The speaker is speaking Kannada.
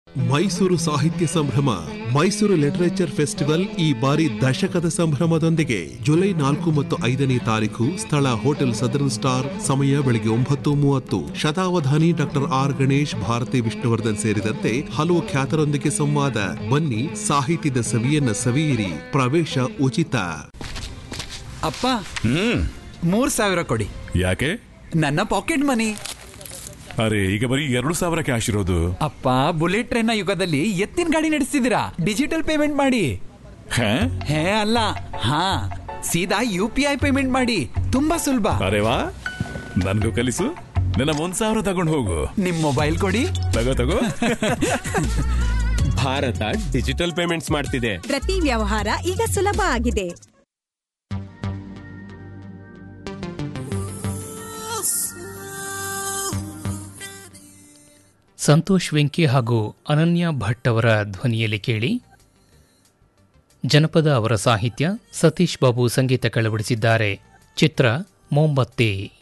ಮೈಸೂರು ಸಾಹಿತ್ಯ ಸಂಭ್ರಮ ಮೈಸೂರು ಲಿಟರೇಚರ್ ಫೆಸ್ಟಿವಲ್ ಈ ಬಾರಿ ದಶಕದ ಸಂಭ್ರಮದೊಂದಿಗೆ ಜುಲೈ ನಾಲ್ಕು ಮತ್ತು ಐದನೇ ತಾರೀಕು ಸ್ಥಳ ಹೋಟೆಲ್ ಸದರ್ನ್ ಸ್ಟಾರ್ ಸಮಯ ಬೆಳಗ್ಗೆ ಒಂಬತ್ತು ಮೂವತ್ತು ಶತಾವಧಾನಿ ಡಾಕ್ಟರ್ ಆರ್ ಗಣೇಶ್ ಭಾರತಿ ವಿಷ್ಣುವರ್ಧನ್ ಸೇರಿದಂತೆ ಹಲವು ಖ್ಯಾತರೊಂದಿಗೆ ಸಂವಾದ ಬನ್ನಿ ಸಾಹಿತ್ಯದ ಸವಿಯನ್ನ ಸವಿಯಿರಿ ಪ್ರವೇಶ ಉಚಿತ ಅಪ್ಪ ಮೂರ್ ಸಾವಿರ ಕೊಡಿ ಯಾಕೆ ನನ್ನ ಪಾಕೆಟ್ ಮನಿ ಅರೆ ಈಗ ಬರೀ ಎರಡು ಸಾವಿರ ಕ್ಯಾಶ್ ಇರೋದು ಅಪ್ಪ ಬುಲೆಟ್ ಟ್ರೈನ್ ನ ಯುಗದಲ್ಲಿ ಎತ್ತಿನ ಗಾಡಿ ನಡೆಸ್ತಿದ್ದೀರಾ ಡಿಜಿಟಲ್ ಪೇಮೆಂಟ್ ಮಾಡಿ ಹೇ? ಹೇ ಅಲ್ಲ ಹಾ ಸೀದಾ ಯು ಪಿ ಐ ಪೇಮೆಂಟ್ ಮಾಡಿ ತುಂಬಾ ಸುಲಭ ಅರೆ ವಾ ನನ್ಗೂ ಕಲಿಸು ನನ್ನ ಒಂದ್ ಸಾವಿರ ತಗೊಂಡು ಹೋಗು ನಿಮ್ ಮೊಬೈಲ್ ಕೊಡಿ ತಗೋ ತಗೋ ಭಾರತ ಡಿಜಿಟಲ್ ಪೇಮೆಂಟ್ಸ್ ಮಾಡ್ತಿದೆ ಪ್ರತಿ ವ್ಯವಹಾರ ಈಗ ಸುಲಭ ಆಗಿದೆ ಸಂತೋಷ್ ವೆಂಕಿ ಹಾಗೂ ಅನನ್ಯ ಭಟ್ ಅವರ ಧ್ವನಿಯಲ್ಲಿ ಕೇಳಿ ಜನಪದ ಅವರ ಸಾಹಿತ್ಯ ಸತೀಶ್ ಬಾಬು ಸಂಗೀತ ಕಳವಡಿಸಿದ್ದಾರೆ ಚಿತ್ರ ಮೊಂಬತ್ತಿ